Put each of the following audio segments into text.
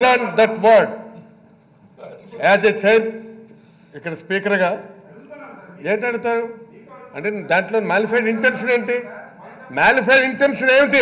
on that word as a chair ఇక్కడ స్పీకర్గా ఏంటి అడుగుతారు అంటే దాంట్లో మాలిఫైడ్ ఇంటెన్షన్ ఏంటి మాలిఫైడ్ ఇంటెన్షన్ ఏమిటి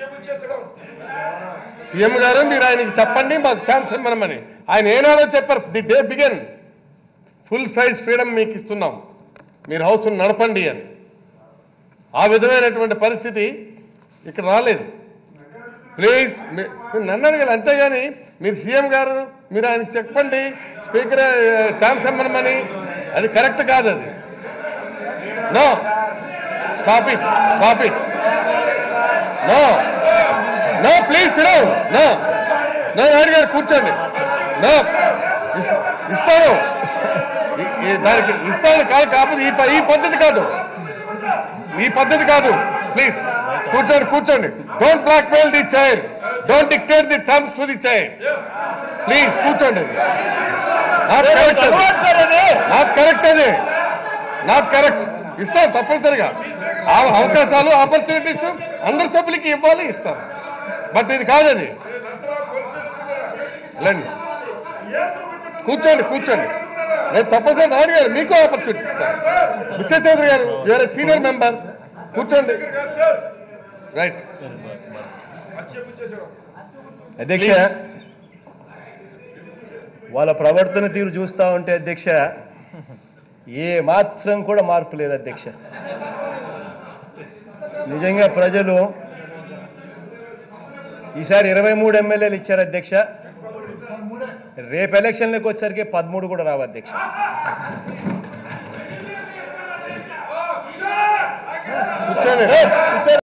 సీఎం గారు మీరు ఆయనకి చెప్పండి మాకు ఛాన్స్ ఇవ్వమని ఆయన ఏనాడో చెప్పారు the day began full size freedom మీకు ఇస్తున్నాం మీరు హౌస్ నడపండి అని ఆ విధమైనటువంటి పరిస్థితి ఇక్కడ రాలేదు ప్లీజ్ మీ- మీరు నన్ను అడగాలి అంతేగాని మీరు సీఎం గారు మీరు ఆయనకి చెప్పండి స్పీకర్ ఛాన్స్ ఇవ్వమని అది కరెక్ట్ కాదు అది no stop it stop it no no please sit down no no Naidu గారు కూర్చోండి నో ఇస్- ఇస్తాను ఈ- ఈ- దానికి ఇస్తాను కాదు కాకపోతే ఈ ప- ఈ పద్ధతి కాదు ఈ పద్ధతి కాదు ప్లీజ్ కూర్చోండి కూర్చోండి don't blackmail the chair don't dictate the terms to the chair please కూర్చోండి నాట్ కరెక్ట్ నాట్ కరెక్ట్ అది నాట్ కరెక్ట్ ఇస్తాం తప్పనిసరిగా ఆ అవకాశాలు ఆపర్చునిటీస్ అందరి సభ్యులకి ఇవ్వాలి ఇస్తాం బట్ ఇది కాదు అది లేండి కూర్చోండి కూర్చోండి నేను తప్పనిసరి నాయుడు గారు మీకు ఆపర్చునిటీ ఇస్తాను విజయ్ చౌదరి గారు యూఆర్ సీనియర్ మెంబర్ కూర్చోండి రైట్ అధ్యక్ష వాళ్ళ ప్రవర్తన తీరు చూస్తా ఉంటే అధ్యక్ష ఏ మాత్రం కూడా మార్పు లేదు అధ్యక్ష నిజంగా ప్రజలు ఈసారి ఇరవై మూడు ఎమ్మెల్యేలు ఇచ్చారు అధ్యక్ష రేపు ఎలక్షన్లకు వచ్చేసరికి పదమూడు కూడా రావు అధ్యక్ష కూర్చోండి